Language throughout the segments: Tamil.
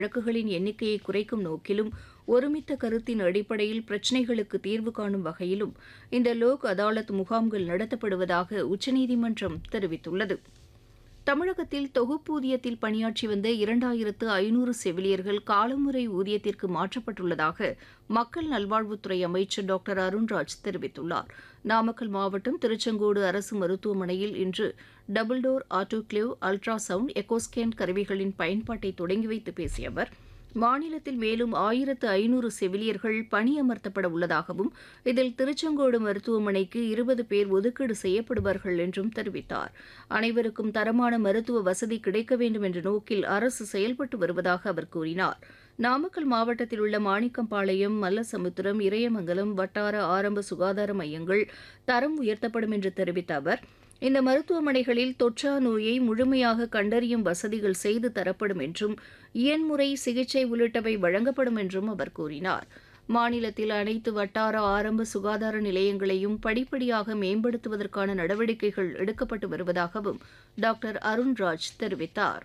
வழக்குகளின் எண்ணிக்கையை குறைக்கும் நோக்கிலும் ஒருமித்த கருத்தின் அடிப்படையில் பிரச்சினைகளுக்கு தீர்வு காணும் வகையிலும் இந்த லோக் அதாலத் முகாம்கள் நடத்தப்படுவதாக உச்சநீதிமன்றம் தெரிவித்துள்ளது தமிழகத்தில் தொகுப்பூதியத்தில் பணியாற்றி வந்த இரண்டாயிரத்து ஐநூறு செவிலியர்கள் காலமுறை ஊதியத்திற்கு மாற்றப்பட்டுள்ளதாக மக்கள் நல்வாழ்வுத்துறை அமைச்சர் டாக்டர் அருண்ராஜ் தெரிவித்துள்ளார் நாமக்கல் மாவட்டம் திருச்செங்கோடு அரசு மருத்துவமனையில் இன்று double door autoclave ultrasound echo scan கருவிகளின் பயன்பாட்டை தொடங்கி வைத்து பேசிய அவர் மாநிலத்தில் மேலும் ஆயிரத்து ஐநூறு செவிலியர்கள் பணியமர்த்தப்பட உள்ளதாகவும் இதில் திருச்செங்கோடு மருத்துவமனைக்கு இருபது பேர் ஒதுக்கீடு செய்யப்படுவார்கள் என்றும் தெரிவித்தார் அனைவருக்கும் தரமான மருத்துவ வசதி கிடைக்க வேண்டும் என்ற நோக்கில் அரசு செயல்பட்டு வருவதாக அவர் கூறினார் நாமக்கல் மாவட்டத்தில் உள்ள மாணிக்கம்பாளையம் மல்லசமுத்திரம் இறையமங்கலம் வட்டார ஆரம்ப சுகாதார மையங்கள் தரம் உயர்த்தப்படும் என்று தெரிவித்த அவர் இந்த மருத்துவமனைகளில் தொற்றா நோயை முழுமையாக கண்டறியும் வசதிகள் செய்து தரப்படும் என்றும் இயன்முறை சிகிச்சை உள்ளிட்டவை வழங்கப்படும் என்றும் அவர் கூறினார் மாநிலத்தில் அனைத்து வட்டார ஆரம்ப சுகாதார நிலையங்களையும் படிப்படியாக மேம்படுத்துவதற்கான நடவடிக்கைகள் எடுக்கப்பட்டு வருவதாகவும் டாக்டர் அருண்ராஜ் தெரிவித்தார்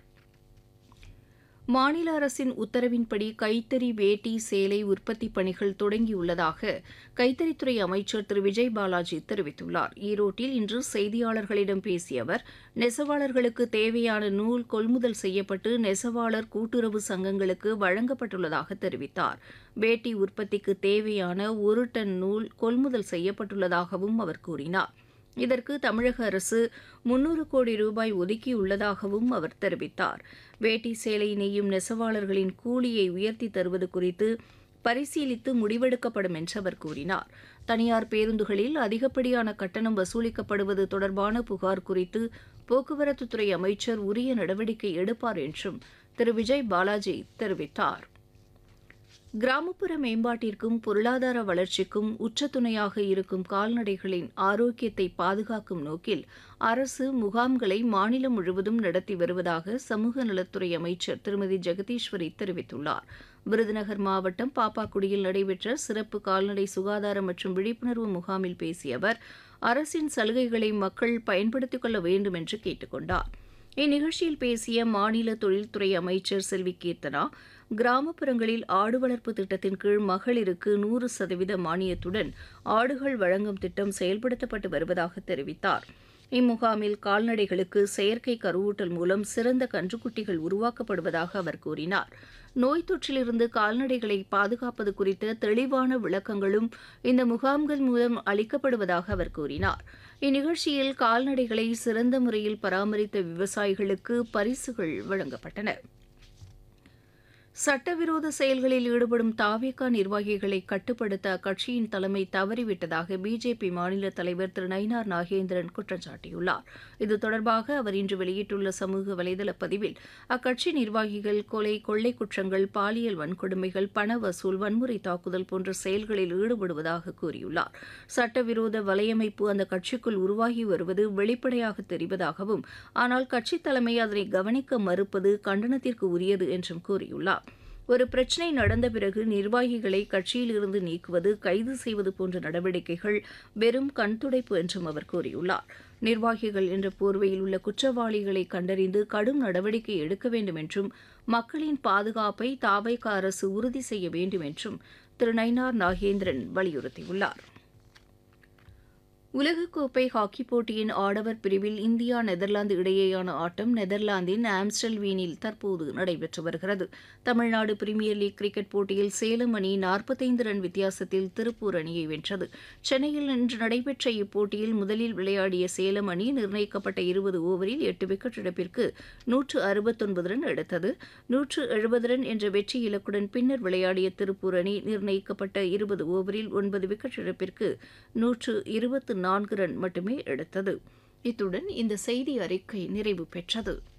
மாநில அரசின் உத்தரவின்படி கைத்தறி வேட்டி சேலை உற்பத்தி பணிகள் தொடங்கியுள்ளதாக கைத்தறித்துறை அமைச்சர் திரு விஜய் பாலாஜி தெரிவித்துள்ளார் ஈரோட்டில் இன்று செய்தியாளர்களிடம் பேசிய அவர் நெசவாளர்களுக்கு தேவையான நூல் கொள்முதல் செய்யப்பட்டு நெசவாளர் கூட்டுறவு சங்கங்களுக்கு வழங்கப்பட்டுள்ளதாக தெரிவித்தார் வேட்டி உற்பத்திக்கு தேவையான ஒரு டன் நூல் கொள்முதல் செய்யப்பட்டுள்ளதாகவும் அவர் கூறினார் இதற்கு தமிழக அரசு முன்னூறு கோடி ரூபாய் ஒதுக்கியுள்ளதாகவும் அவர் தெரிவித்தார் வேட்டி சேலை நெய்யும் நெசவாளர்களின் கூலியை உயர்த்தி தருவது குறித்து பரிசீலித்து முடிவெடுக்கப்படும் என்று அவர் கூறினார் தனியார் பேருந்துகளில் அதிகப்படியான கட்டணம் வசூலிக்கப்படுவது தொடர்பான புகார் குறித்து போக்குவரத்துத்துறை அமைச்சர் உரிய நடவடிக்கை எடுப்பார் என்றும் திரு விஜய் பாலாஜி தெரிவித்தார் கிராமப்புற மேம்பாட்டிற்கும் பொருளாதார வளர்ச்சிக்கும் உச்ச துணையாக இருக்கும் கால்நடைகளின் ஆரோக்கியத்தை பாதுகாக்கும் நோக்கில் அரசு முகாம்களை மாநிலம் முழுவதும் நடத்தி வருவதாக சமூக நலத்துறை அமைச்சர் திருமதி ஜெகதீஸ்வரி தெரிவித்துள்ளார் விருதுநகர் மாவட்டம் பாப்பாக்குடியில் நடைபெற்ற சிறப்பு கால்நடை சுகாதார மற்றும் விழிப்புணர்வு முகாமில் பேசிய அவர் அரசின் சலுகைகளை மக்கள் பயன்படுத்திக் கொள்ள வேண்டும் என்று கேட்டுக் கொண்டார் இந்நிகழ்ச்சியில் பேசிய மாநில தொழில்துறை அமைச்சர் செல்வி கீர்த்தனா கிராமப்புறங்களில் ஆடு வளர்ப்பு திட்டத்தின் கீழ் மகளிருக்கு நூறு சதவீத மானியத்துடன் ஆடுகள் வழங்கும் திட்டம் செயல்படுத்தப்பட்டு வருவதாக தெரிவித்தார் இம்முகாமில் கால்நடைகளுக்கு செயற்கை கருவூட்டல் மூலம் சிறந்த கன்றுக்குட்டிகள் உருவாக்கப்படுவதாக அவர் கூறினார் நோய் தொற்றிலிருந்து கால்நடைகளை பாதுகாப்பது குறித்த தெளிவான விளக்கங்களும் இந்த முகாம்கள் மூலம் அளிக்கப்படுவதாக அவர் கூறினார் இந்நிகழ்ச்சியில் கால்நடைகளை சிறந்த முறையில் பராமரித்த விவசாயிகளுக்கு பரிசுகள் வழங்கப்பட்டன சட்டவிரோத செயல்களில் ஈடுபடும் தாவேகா நிர்வாகிகளை கட்டுப்படுத்த அக்கட்சியின் தலைமை தவறிவிட்டதாக பிஜேபி மாநில தலைவர் திரு நயினார் நாகேந்திரன் குற்றம் சாட்டியுள்ளார் இது தொடர்பாக அவர் இன்று வெளியிட்டுள்ள சமூக வலைதள பதிவில் அக்கட்சி நிர்வாகிகள் கொலை கொள்ளை குற்றங்கள் பாலியல் வன்கொடுமைகள் பண வசூல் வன்முறை தாக்குதல் போன்ற செயல்களில் ஈடுபடுவதாக கூறியுள்ளார் சட்டவிரோத வலையமைப்பு அந்த கட்சிக்குள் உருவாகி வருவது வெளிப்படையாக தெரிவதாகவும் ஆனால் கட்சித் தலைமை அதனை கவனிக்க மறுப்பது கண்டனத்திற்கு உரியது என்றும் கூறியுள்ளார் ஒரு பிரச்சினை நடந்த பிறகு நிர்வாகிகளை கட்சியிலிருந்து நீக்குவது கைது செய்வது போன்ற நடவடிக்கைகள் வெறும் கண்துடைப்பு என்றும் அவர் கூறியுள்ளார் நிர்வாகிகள் என்ற போர்வையில் உள்ள குற்றவாளிகளை கண்டறிந்து கடும் நடவடிக்கை எடுக்க வேண்டும் என்றும் மக்களின் பாதுகாப்பை தாவைக்க அரசு உறுதி செய்ய வேண்டும் என்றும் திரு நயினார் நாகேந்திரன் வலியுறுத்தியுள்ளார் உலகக்கோப்பை ஹாக்கி போட்டியின் ஆடவர் பிரிவில் இந்தியா நெதர்லாந்து இடையேயான ஆட்டம் நெதர்லாந்தின் ஆம்ஸ்டல்வீனில் தற்போது நடைபெற்று வருகிறது தமிழ்நாடு பிரீமியர் லீக் கிரிக்கெட் போட்டியில் சேலம் அணி நாற்பத்தைந்து ரன் வித்தியாசத்தில் திருப்பூர் அணியை வென்றது சென்னையில் இன்று நடைபெற்ற இப்போட்டியில் முதலில் விளையாடிய சேலம் அணி நிர்ணயிக்கப்பட்ட இருபது ஓவரில் எட்டு விக்கெட் இழப்பிற்கு நூற்று அறுபத்தொன்பது ரன் எடுத்தது நூற்று எழுபது ரன் என்ற வெற்றி இலக்குடன் பின்னர் விளையாடிய திருப்பூர் அணி நிர்ணயிக்கப்பட்ட இருபது ஓவரில் ஒன்பது விக்கெட் இழப்பிற்கு நூற்று இருபத்து நான்கு ரன் மட்டுமே எடுத்தது இத்துடன் இந்த செய்தி அறிக்கை நிறைவு பெற்றது